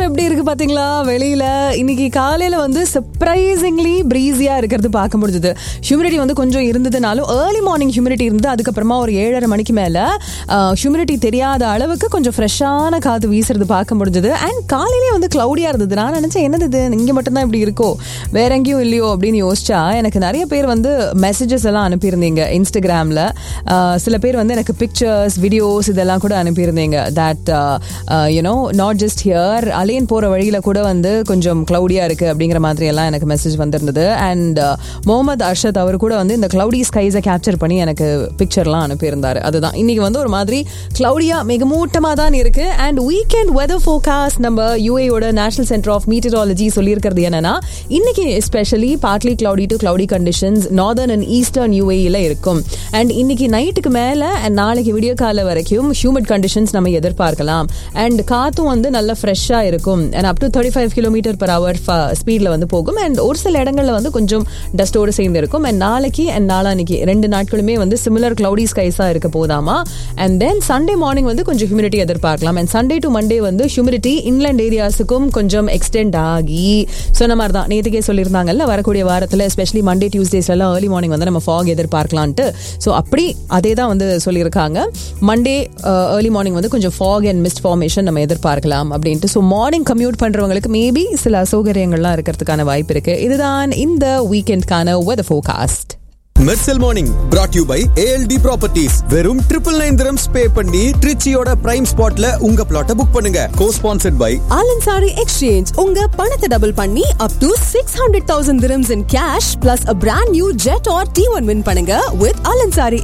எப்படி இருக்கு பாத்தீங்களா வெளியில இன்னைக்கு காலையில வந்து சர்ப்ரைசிங்லி பிரீஸியா இருக்கிறது பார்க்க முடிஞ்சது ஹியூமிடிட்டி வந்து கொஞ்சம் இருந்ததுனாலும் ஏர்லி மார்னிங் ஹியூமிடிட்டி இருந்து அதுக்கப்புறமா ஒரு ஏழரை மணிக்கு மேல ஹியூமிடிட்டி தெரியாத அளவுக்கு கொஞ்சம் ஃப்ரெஷ்ஷான காத்து வீசுறது பார்க்க முடிஞ்சது அண்ட் காலையிலே வந்து கிளவுடியா இருந்தது நான் நினைச்சேன் என்னது இது இங்க மட்டும்தான் இப்படி இருக்கோ வேற எங்கேயும் இல்லையோ அப்படின்னு யோசிச்சா எனக்கு நிறைய பேர் வந்து மெசேஜஸ் எல்லாம் அனுப்பியிருந்தீங்க இன்ஸ்டாகிராம்ல சில பேர் வந்து எனக்கு பிக்சர்ஸ் வீடியோஸ் இதெல்லாம் கூட அனுப்பியிருந்தீங்க that you know not just here அலையன் போற வழியில கூட வந்து கொஞ்சம் கிளவுடியா இருக்கு அப்படிங்கிற மாதிரி எல்லாம் எனக்கு மெசேஜ் வந்திருந்தது அண்ட் முகமது அர்ஷத் அவர் கூட வந்து இந்த கிளவுடி ஸ்கைஸை கேப்சர் பண்ணி எனக்கு பிக்சர்லாம் அனுப்பியிருந்தாரு அதுதான் இன்னைக்கு வந்து ஒரு மாதிரி கிளவுடியா மிகமூட்டமா தான் இருக்கு அண்ட் வீக்கெண்ட் வெதர் ஃபோகாஸ்ட் நம்ம யூஏயோட நேஷனல் சென்டர் ஆஃப் மீட்டராலஜி சொல்லியிருக்கிறது என்னன்னா இன்னைக்கு especially partly cloudy to cloudy conditions northern and eastern யூஏல இருக்கும் அண்ட் இன்னைக்கு நைட்டுக்கு மேல and நாளைக்கு விடிய கால வரைக்கும் ஹியூமிட் கண்டிஷன்ஸ் நம்ம எதிர்பார்க்கலாம் அண்ட் காத்தும் வந்து நல்ல ஃப்ரெஷ்ஷாக இருக்கும் and up to thirty five kilometre per hour ஸ்பீடில் வந்து போகும் அண்ட் ஒரு சில இடங்களில் வந்து கொஞ்சம் டஸ்டோடு சேர்ந்து இருக்கும் அண்ட் நாளைக்கு அண்ட் நாளானிக்கு ரெண்டு நாட்களுமே வந்து சிமிலர் கிளவுடி ஸ்கைஸாக இருக்க போதாமா அண்ட் தென் சண்டே மார்னிங் வந்து கொஞ்சம் ஹியூமிடிட்டி எதிர்பார்க்கலாம் அண்ட் சண்டே டு மண்டே வந்து ஹியூமிடிட்டி இன்லேண்ட் ஏரியாஸுக்கும் கொஞ்சம் எக்ஸ்டெண்ட் ஆகி சொன்ன மாதிரி தான் நேற்றுக்கே சொல்லியிருந்தாங்கல்ல வரக்கூடிய வாரத்தில் எஸ்பெஷலி மண்டே டியூஸ்டேஸ்லாம் ஏர்லி மார்னிங் வந்து நம்ம ஃபாக் எதிர்பார்க்கலான்ட்டு ஸோ அப்படி அதே தான் வந்து சொல்லியிருக்காங்க மண்டே ஏர்லி மார்னிங் வந்து கொஞ்சம் ஃபாக் அண்ட் மிஸ்ட் ஃபார்மேஷன் நம்ம எதிர்பார்க்கலாம் அப்படின்ட்டு ஸோ மார்னிங் கம்யூட் பண்றவங்களுக்கு மேபி சில அசௌகரியங்கள்லாம் இருக்கிறதுக்கான வாய்ப்பு இருக்கு இதுதான் இந்த வீக்கெண்ட்கான weather forecast Mersal morning brought you by ALT properties வெறும் ட்ரிபிள் நைன் திரம்ஸ் பே பண்ணி ட்ரிச்சியோட பிரைம் ஸ்பாட்ல உங்க பிளாட்டை புக் பண்ணுங்க co sponsored by Al Ansari exchange உங்க பணத்தை டபுள் பண்ணி up to six hundred thousand dirhams in cash plus a brand new Jetour T one win பண்ணுங்க வித் ஆலன்சாரி